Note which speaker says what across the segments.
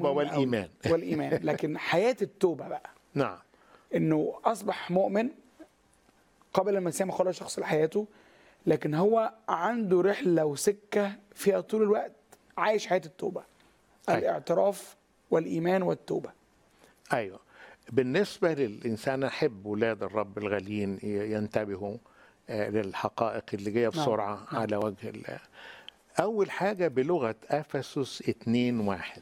Speaker 1: التوبة
Speaker 2: أو-
Speaker 1: والإيمان.
Speaker 2: والايمان لكن حياه التوبه بقى
Speaker 1: نعم
Speaker 2: انه اصبح مؤمن قبل المسيح ما خلق شخص لحياته لكن هو عنده رحله وسكه فيها طول الوقت عايش حياه التوبه
Speaker 1: أيوة.
Speaker 2: الاعتراف والايمان والتوبه
Speaker 1: ايوه بالنسبه للانسان احب ولاد الرب الغاليين ي- ينتبهوا آه، للحقائق اللي جايه بسرعه
Speaker 2: نعم.
Speaker 1: على وجه الله اول حاجه بلغه افسس 2 1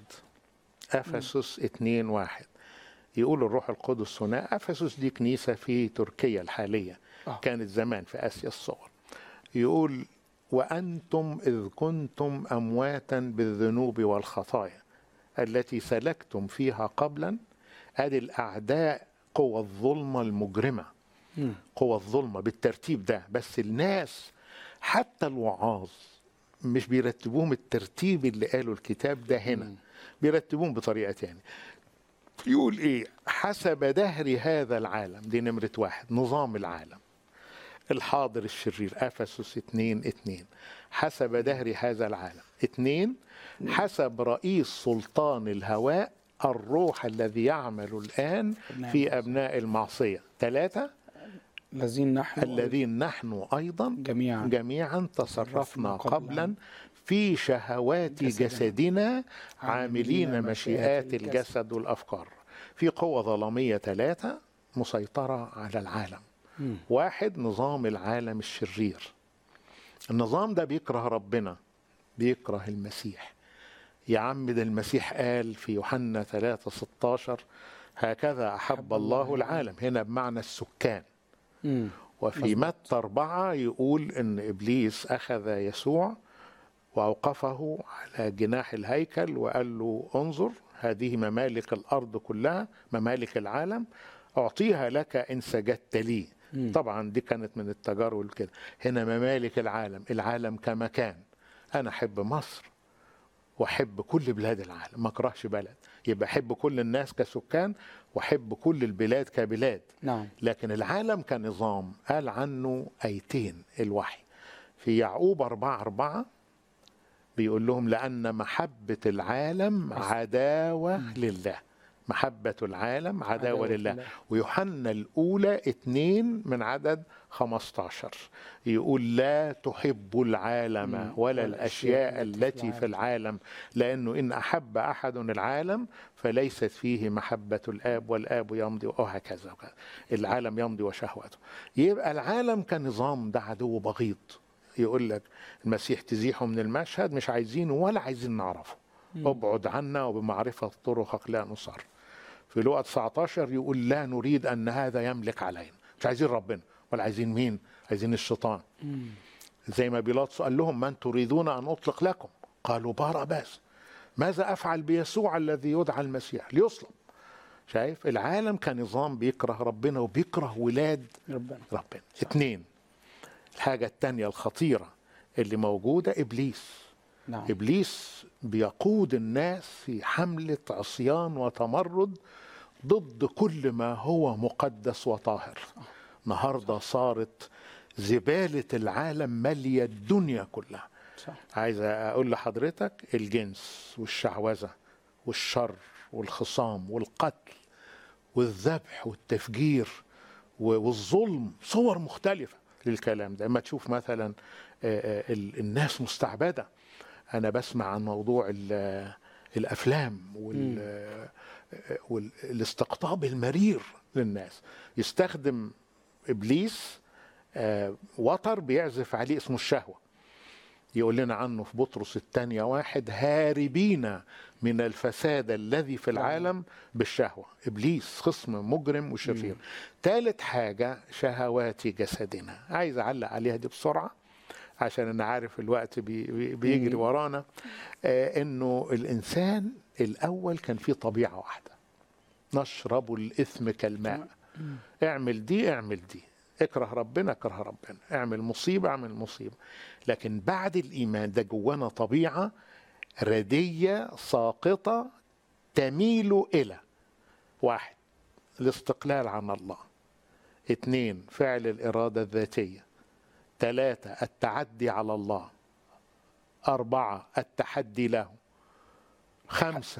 Speaker 1: افسس 2 1 يقول الروح القدس هنا افسس دي كنيسه في تركيا الحاليه
Speaker 2: آه.
Speaker 1: كانت زمان في اسيا الصغرى يقول وانتم اذ كنتم امواتا بالذنوب والخطايا التي سلكتم فيها قبلا ادي الاعداء قوى الظلمه المجرمه قوى الظلمه بالترتيب ده بس الناس حتى الوعاظ مش بيرتبوهم الترتيب اللي قاله الكتاب ده هنا بيرتبوهم بطريقه تانية يقول ايه حسب دهر هذا العالم دي نمره واحد نظام العالم الحاضر الشرير افسس 2 2 حسب دهر هذا العالم اثنين حسب رئيس سلطان الهواء الروح الذي يعمل الان في ابناء المعصيه ثلاثه
Speaker 2: الذين نحن
Speaker 1: الذين نحن ايضا
Speaker 2: جميعا
Speaker 1: جميعا تصرفنا
Speaker 2: قبلاً
Speaker 1: قبلا في شهوات
Speaker 2: جسدنا.
Speaker 1: جسدنا عاملين
Speaker 2: عاملين
Speaker 1: مشيئات
Speaker 2: مشيئات
Speaker 1: الجسد والافكار في قوة ظلامية ثلاثة مسيطرة على العالم
Speaker 2: مم.
Speaker 1: واحد نظام العالم الشرير النظام ده بيكره ربنا بيكره المسيح يا عم ده المسيح قال في يوحنا 3 16 هكذا أحب الله العالم هنا بمعنى السكان
Speaker 2: مم.
Speaker 1: وفي
Speaker 2: مظبوط.
Speaker 1: متى أربعة يقول إن إبليس أخذ يسوع وأوقفه على جناح الهيكل وقال له انظر هذه ممالك الأرض كلها ممالك العالم أعطيها لك إن سجدت لي
Speaker 2: مم.
Speaker 1: طبعا دي كانت من التجارب كده هنا ممالك العالم العالم كمكان أنا أحب مصر واحب كل بلاد العالم ما اكرهش بلد يبقى احب كل الناس كسكان واحب كل البلاد كبلاد
Speaker 2: نعم
Speaker 1: لكن العالم كنظام قال عنه ايتين الوحي في يعقوب أربعة أربعة بيقول لهم لأن محبة العالم عداوة لله محبة العالم عداوة
Speaker 2: عداوة
Speaker 1: لله
Speaker 2: لله.
Speaker 1: ويوحنا الأولى اتنين من عدد 15 يقول لا تحب العالم
Speaker 2: مم.
Speaker 1: ولا الأشياء التي في العالم لأنه إن أحب أحد العالم فليست فيه محبة الآب والآب يمضي وهكذا وكذا. العالم يمضي وشهوته يبقى العالم كنظام ده عدو بغيض يقول لك المسيح تزيحه من المشهد مش عايزينه ولا عايزين نعرفه ابعد عنا وبمعرفة طرقك لا نصر في لوقا 19 يقول لا نريد أن هذا يملك علينا مش عايزين ربنا ولا عايزين مين عايزين الشيطان
Speaker 2: مم.
Speaker 1: زي ما بيلاطس قال لهم من تريدون أن أطلق لكم قالوا باراباس ماذا أفعل بيسوع الذي يدعى المسيح ليصلب شايف العالم كنظام بيكره ربنا وبيكره ولاد
Speaker 2: ربنا
Speaker 1: ربنا اثنين الحاجة التانية الخطيرة اللي موجودة إبليس
Speaker 2: نعم
Speaker 1: إبليس بيقود الناس في حملة عصيان وتمرد ضد كل ما هو مقدس وطاهر النهاردة صارت زبالة العالم مالية الدنيا كلها
Speaker 2: صح
Speaker 1: عايز أقول لحضرتك الجنس والشعوذة والشر والخصام والقتل والذبح والتفجير و- والظلم صور مختلفة للكلام ده اما تشوف مثلا آه، آه، ال- الناس مستعبدة أنا بسمع عن موضوع ال- الأفلام وال آه، والاستقطاب المرير للناس يستخدم إبليس آه، وتر بيعزف عليه اسمه الشهوة يقول لنا عنه في بطرس الثانية واحد هاربين من الفساد الذي في العالم بالشهوة إبليس خصم مجرم وشرير ثالث حاجة شهوات جسدنا عايز أعلق عليها دي بسرعة عشان أنا عارف الوقت بي بي- بيجري ورانا آه إنه الإنسان الأول كان فيه طبيعة واحدة نشرب الإثم كالماء اعمل دي اعمل دي اكره ربنا اكره ربنا اعمل مصيبة اعمل مصيبة لكن بعد الإيمان ده جوانا طبيعة ردية ساقطة تميل إلى واحد الاستقلال عن الله اثنين فعل الإرادة الذاتية ثلاثة التعدي على الله أربعة التحدي له خمسة